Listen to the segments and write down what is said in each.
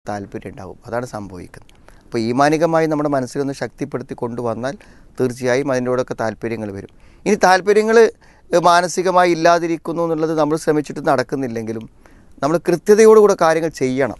താല്പര്യം ഉണ്ടാവും അതാണ് സംഭവിക്കുന്നത് അപ്പോൾ ഈമാനികമായി നമ്മുടെ മനസ്സിലൊന്ന് ശക്തിപ്പെടുത്തി കൊണ്ടുവന്നാൽ തീർച്ചയായും അതിൻ്റെയോടൊക്കെ താല്പര്യങ്ങൾ വരും ഇനി താല്പര്യങ്ങൾ മാനസികമായി ഇല്ലാതിരിക്കുന്നു എന്നുള്ളത് നമ്മൾ ശ്രമിച്ചിട്ട് നടക്കുന്നില്ലെങ്കിലും നമ്മൾ കൃത്യതയോടുകൂടെ കാര്യങ്ങൾ ചെയ്യണം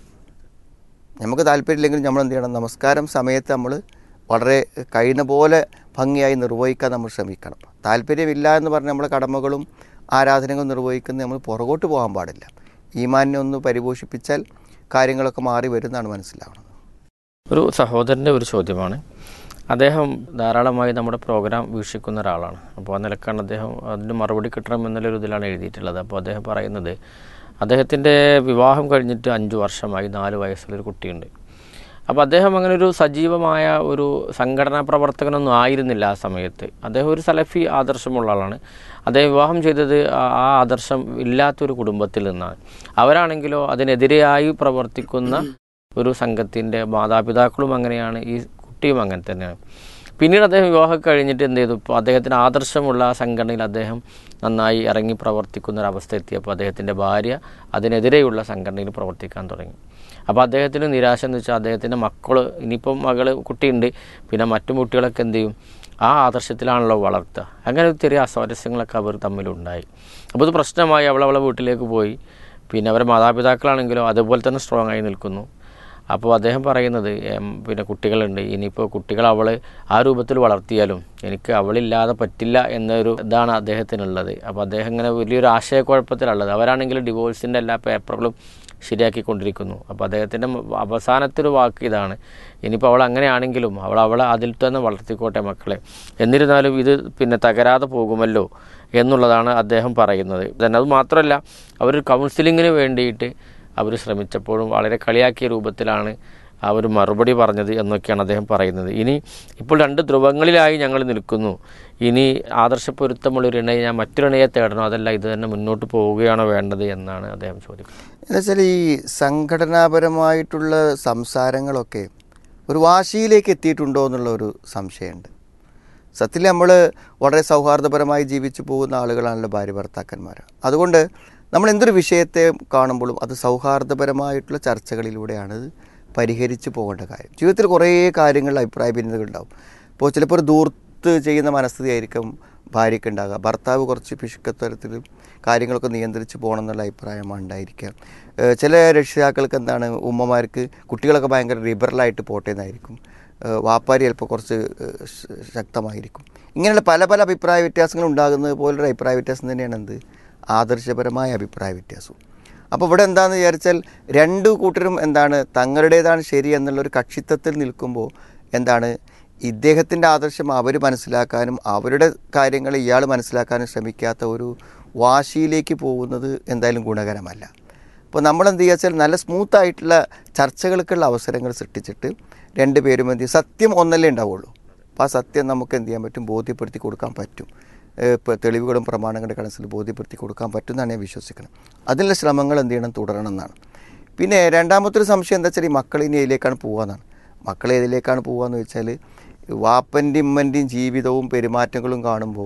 നമുക്ക് താല്പര്യമില്ലെങ്കിലും നമ്മൾ എന്ത് ചെയ്യണം നമസ്കാരം സമയത്ത് നമ്മൾ വളരെ കഴിയുന്ന പോലെ ഭംഗിയായി നിർവഹിക്കാൻ നമ്മൾ ശ്രമിക്കണം താല്പര്യമില്ല എന്ന് പറഞ്ഞ് നമ്മളെ കടമകളും ആരാധനകളും നിർവഹിക്കുന്നത് നമ്മൾ പുറകോട്ട് പോകാൻ പാടില്ല ഈമാനിനെ ഒന്ന് പരിപോഷിപ്പിച്ചാൽ കാര്യങ്ങളൊക്കെ മാറി വരുന്നതാണ് മനസ്സിലാവുന്നത് ഒരു സഹോദരൻ്റെ ഒരു ചോദ്യമാണ് അദ്ദേഹം ധാരാളമായി നമ്മുടെ പ്രോഗ്രാം വീക്ഷിക്കുന്ന ഒരാളാണ് അപ്പോൾ ആ നിലക്കാണ് അദ്ദേഹം അതിന് മറുപടി കിട്ടണം എന്നുള്ളൊരു ഇതിലാണ് എഴുതിയിട്ടുള്ളത് അപ്പോൾ അദ്ദേഹം പറയുന്നത് അദ്ദേഹത്തിൻ്റെ വിവാഹം കഴിഞ്ഞിട്ട് അഞ്ച് വർഷമായി നാല് വയസ്സുള്ളൊരു കുട്ടിയുണ്ട് അപ്പോൾ അദ്ദേഹം അങ്ങനെ ഒരു സജീവമായ ഒരു സംഘടനാ പ്രവർത്തകനൊന്നും ആയിരുന്നില്ല ആ സമയത്ത് അദ്ദേഹം ഒരു സലഫി ആദർശമുള്ള ആളാണ് അദ്ദേഹം വിവാഹം ചെയ്തത് ആ- ആ ആദർശം ഇല്ലാത്തൊരു കുടുംബത്തിൽ നിന്നാണ് അവരാണെങ്കിലോ അതിനെതിരെയായി പ്രവർത്തിക്കുന്ന ഒരു സംഘത്തിൻ്റെ മാതാപിതാക്കളും അങ്ങനെയാണ് ഈ കുട്ടിയും അങ്ങനെ തന്നെയാണ് പിന്നീട് അദ്ദേഹം വിവാഹം കഴിഞ്ഞിട്ട് എന്ത് ചെയ്തു ഇപ്പോൾ അദ്ദേഹത്തിന് ആദർശമുള്ള ആ സംഘടനയിൽ അദ്ദേഹം നന്നായി ഇറങ്ങി പ്രവർത്തിക്കുന്ന ഒരു അവസ്ഥ എത്തിയപ്പോൾ അദ്ദേഹത്തിൻ്റെ ഭാര്യ അതിനെതിരെയുള്ള സംഘടനയിൽ പ്രവർത്തിക്കാൻ തുടങ്ങി അപ്പോൾ അദ്ദേഹത്തിന് നിരാശ എന്ന് വെച്ചാൽ അദ്ദേഹത്തിൻ്റെ മക്കൾ ഇനിയിപ്പം മകൾ കുട്ടിയുണ്ട് പിന്നെ മറ്റു കുട്ടികളൊക്കെ എന്ത് ചെയ്യും ആ ആദർശത്തിലാണല്ലോ വളർത്തുക അങ്ങനെ ഒരു ചെറിയ അസ്വാരസ്യങ്ങളൊക്കെ അവർ തമ്മിലുണ്ടായി അപ്പോൾ ഇത് പ്രശ്നമായി അവൾ അവളെ വീട്ടിലേക്ക് പോയി പിന്നെ അവരെ മാതാപിതാക്കളാണെങ്കിലോ അതുപോലെ തന്നെ സ്ട്രോങ് ആയി നിൽക്കുന്നു അപ്പോൾ അദ്ദേഹം പറയുന്നത് എം, പിന്നെ കുട്ടികളുണ്ട് ഇനിയിപ്പോൾ കുട്ടികൾ അവൾ ആ രൂപത്തിൽ വളർത്തിയാലും എനിക്ക് അവളില്ലാതെ പറ്റില്ല എന്നൊരു ഇതാണ് അദ്ദേഹത്തിനുള്ളത് അപ്പോൾ അദ്ദേഹം ഇങ്ങനെ വലിയൊരു ആശയക്കുഴപ്പത്തിലുള്ളത് അവരാണെങ്കിൽ ഡിവോഴ്സിൻ്റെ എല്ലാ പേപ്പറുകളും ശരിയാക്കിക്കൊണ്ടിരിക്കുന്നു അപ്പോൾ അദ്ദേഹത്തിൻ്റെ അവസാനത്തെ ഒരു വാക്ക് ഇതാണ് ഇനിയിപ്പോൾ അവൾ അങ്ങനെയാണെങ്കിലും അവൾ അവളെ അതിൽ തന്നെ വളർത്തിക്കോട്ടെ മക്കളെ എന്നിരുന്നാലും ഇത് പിന്നെ തകരാതെ പോകുമല്ലോ എന്നുള്ളതാണ് അദ്ദേഹം പറയുന്നത് തന്നെ അത് മാത്രമല്ല അവർ കൗൺസിലിങ്ങിന് വേണ്ടിയിട്ട് അവർ ശ്രമിച്ചപ്പോഴും വളരെ കളിയാക്കിയ രൂപത്തിലാണ് അവർ മറുപടി പറഞ്ഞത് എന്നൊക്കെയാണ് അദ്ദേഹം പറയുന്നത് ഇനി ഇപ്പോൾ രണ്ട് ധ്രുവങ്ങളിലായി ഞങ്ങൾ നിൽക്കുന്നു ഇനി ആദർശപ്പൊരുത്തമുള്ളൊരു ഇണയെ ഞാൻ മറ്റൊരിണയെ തേടണോ അതല്ല ഇത് തന്നെ മുന്നോട്ട് പോവുകയാണോ വേണ്ടത് എന്നാണ് അദ്ദേഹം ചോദിക്കുന്നത് എന്നുവെച്ചാൽ ഈ സംഘടനാപരമായിട്ടുള്ള സംസാരങ്ങളൊക്കെ ഒരു വാശിയിലേക്ക് എത്തിയിട്ടുണ്ടോ എന്നുള്ള ഒരു സംശയമുണ്ട് സത്യത്തിൽ നമ്മൾ വളരെ സൗഹാർദ്ദപരമായി ജീവിച്ചു പോകുന്ന ആളുകളാണല്ലോ ഭാര്യ ഭർത്താക്കന്മാർ അതുകൊണ്ട് നമ്മൾ എന്തൊരു വിഷയത്തെ കാണുമ്പോഴും അത് സൗഹാർദ്ദപരമായിട്ടുള്ള ചർച്ചകളിലൂടെയാണ് ഇത് പരിഹരിച്ചു പോകേണ്ട കാര്യം ജീവിതത്തിൽ കുറേ കാര്യങ്ങളിൽ അഭിപ്രായ ഭിന്നതകൾ ഉണ്ടാവും ഇപ്പോൾ ചിലപ്പോൾ ഒരു ദൂർത്ത് ചെയ്യുന്ന മനസ്ഥിതിയായിരിക്കും ഭാര്യയ്ക്ക് ഉണ്ടാകുക ഭർത്താവ് കുറച്ച് പിശുക്കത്തരത്തിൽ കാര്യങ്ങളൊക്കെ നിയന്ത്രിച്ച് പോകണം എന്നുള്ള അഭിപ്രായമാണ് ഉണ്ടായിരിക്കുക ഏഹ് ചില രക്ഷിതാക്കൾക്ക് എന്താണ് ഉമ്മമാർക്ക് കുട്ടികളൊക്കെ ഭയങ്കര ലിബറലായിട്ട് പോട്ടെ എന്നായിരിക്കും ഏഹ് വാപ്പാരി ചിലപ്പോൾ കുറച്ച് ഏഹ് ശ- ശക്തമായിരിക്കും ഇങ്ങനെയുള്ള പല പല അഭിപ്രായ വ്യത്യാസങ്ങൾ ഉണ്ടാകുന്നത് പോലൊരു അഭിപ്രായ വ്യത്യാസം തന്നെയാണ് എന്ത് ആദർശപരമായ അഭിപ്രായ വ്യത്യാസവും അപ്പോൾ ഇവിടെ എന്താണെന്ന് വിചാരിച്ചാൽ രണ്ട് കൂട്ടരും എന്താണ് തങ്ങളുടേതാണ് ശരി എന്നുള്ളൊരു കക്ഷിത്വത്തിൽ നിൽക്കുമ്പോൾ എന്താണ് ഇദ്ദേഹത്തിൻ്റെ ആദർശം അവർ മനസ്സിലാക്കാനും അവരുടെ കാര്യങ്ങൾ ഇയാൾ മനസ്സിലാക്കാനും ശ്രമിക്കാത്ത ഒരു വാശിയിലേക്ക് പോകുന്നത് എന്തായാലും ഗുണകരമല്ല അപ്പോൾ നമ്മൾ എന്ത് ചെയ്യുക വെച്ചാൽ നല്ല സ്മൂത്ത് ആയിട്ടുള്ള ചർച്ചകൾക്കുള്ള അവസരങ്ങൾ സൃഷ്ടിച്ചിട്ട് രണ്ട് പേരും എന്ത് ചെയ്യും സത്യം ഒന്നല്ലേ ഉണ്ടാവുള്ളൂ അപ്പോൾ ആ സത്യം നമുക്ക് എന്ത് ചെയ്യാൻ പറ്റും ബോധ്യപ്പെടുത്തി കൊടുക്കാൻ പറ്റും ഇപ്പോൾ തെളിവുകളും പ്രമാണങ്ങളുടെ കണക്കിൽ ബോധ്യപ്പെടുത്തി കൊടുക്കാൻ പറ്റും എന്നാണ് ഞാൻ വിശ്വസിക്കുന്നത് അതിനുള്ള ശ്രമങ്ങൾ എന്ത് ചെയ്യണം തുടരണം എന്നാണ് പിന്നെ രണ്ടാമത്തെ ഒരു സംശയം എന്താ വെച്ചാൽ ഈ മക്കൾ ഇനി ഏതിലേക്കാണ് പോകാന്നാണ് മക്കൾ ഏതിലേക്കാണ് പോകാന്ന് വെച്ചാൽ വാപ്പൻ്റെയും ഉമ്മൻ്റെയും ജീവിതവും പെരുമാറ്റങ്ങളും കാണുമ്പോൾ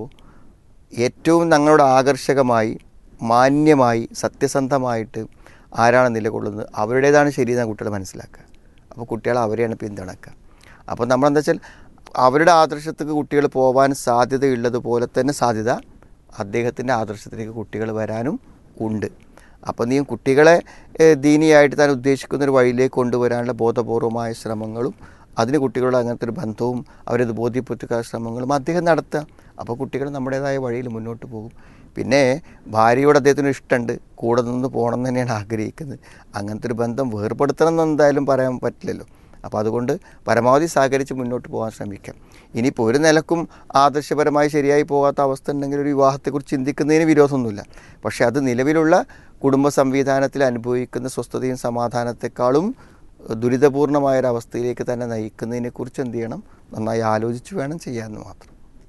ഏറ്റവും ഞങ്ങളുടെ ആകർഷകമായി മാന്യമായി സത്യസന്ധമായിട്ട് ആരാണ് നിലകൊള്ളുന്നത് അവരുടേതാണ് ശരിയെന്നാണ് കുട്ടികൾ മനസ്സിലാക്കുക അപ്പോൾ കുട്ടികൾ അവരെയാണ് പിന്തുണക്കുക അപ്പോൾ നമ്മളെന്താ വെച്ചാൽ അവരുടെ ആദർശത്തേക്ക് കുട്ടികൾ പോകാൻ സാധ്യതയുള്ളതുപോലെ തന്നെ സാധ്യത അദ്ദേഹത്തിൻ്റെ ആദർശത്തിലേക്ക് കുട്ടികൾ വരാനും ഉണ്ട് അപ്പോൾ നീ കുട്ടികളെ ഏഹ്, ദീനിയായിട്ട് താൻ ഉദ്ദേശിക്കുന്ന ഒരു വഴിയിലേക്ക് കൊണ്ടുവരാനുള്ള ബോധപൂർവമായ ശ്രമങ്ങളും അതിന് കുട്ടികളുടെ അങ്ങനത്തെ ഒരു ബന്ധവും അവരത് ബോധ്യപ്പെടുത്തുക ശ്രമങ്ങളും അദ്ദേഹം നടത്തുക അപ്പോൾ കുട്ടികൾ നമ്മുടേതായ വഴിയിൽ മുന്നോട്ട് പോകും പിന്നെ ഭാര്യയോട് അദ്ദേഹത്തിന് ഇഷ്ടമുണ്ട് കൂടെ നിന്ന് പോകണം എന്ന് തന്നെയാണ് ആഗ്രഹിക്കുന്നത് അങ്ങനത്തെ ഒരു ബന്ധം വേർപെടുത്തണം എന്ന് എന്തായാലും പറയാൻ പറ്റില്ലല്ലോ അപ്പോൾ അതുകൊണ്ട് പരമാവധി സഹകരിച്ച് മുന്നോട്ട് പോകാൻ ശ്രമിക്കാം ഇനിയിപ്പോൾ ഒരു നിലക്കും ആദർശപരമായി ശരിയായി പോകാത്ത അവസ്ഥ ഉണ്ടെങ്കിൽ ഒരു വിവാഹത്തെക്കുറിച്ച് ചിന്തിക്കുന്നതിന് വിരോധമൊന്നുമില്ല പക്ഷേ അത് നിലവിലുള്ള കുടുംബ സംവിധാനത്തിൽ അനുഭവിക്കുന്ന സ്വസ്ഥതയും സമാധാനത്തെക്കാളും ദുരിതപൂർണമായ ഒരു അവസ്ഥയിലേക്ക് തന്നെ നയിക്കുന്നതിനെക്കുറിച്ച് എന്ത് ചെയ്യണം നന്നായി ആലോചിച്ച് വേണം ചെയ്യാമെന്ന് മാത്രം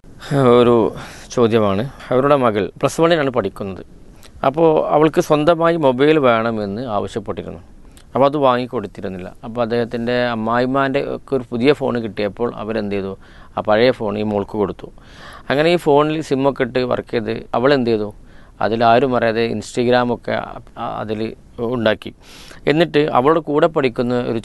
ഒരു ചോദ്യമാണ് അവരുടെ മകൾ പ്ലസ് വണ്ണിനാണ് പഠിക്കുന്നത് അപ്പോൾ അവൾക്ക് സ്വന്തമായി മൊബൈൽ വേണമെന്ന് ആവശ്യപ്പെട്ടിരുന്നു അപ്പോൾ അത് വാങ്ങിക്കൊടുത്തിരുന്നില്ല അപ്പോൾ അദ്ദേഹത്തിൻ്റെ അമ്മായിമാൻ്റെ ഒക്കെ ഒരു പുതിയ ഫോൺ കിട്ടിയപ്പോൾ അവരെന്ത് ചെയ്തു ആ പഴയ ഫോൺ ഈ മോൾക്ക് കൊടുത്തു അങ്ങനെ ഈ ഫോണിൽ സിമ്മൊക്കെ ഇട്ട് വർക്ക് ചെയ്ത് അവൾ എന്ത് ചെയ്തു അതിൽ ആരും അറിയാതെ ഇൻസ്റ്റഗ്രാമൊക്കെ അതിൽ ഉണ്ടാക്കി എന്നിട്ട് അവളുടെ കൂടെ പഠിക്കുന്ന ഒരു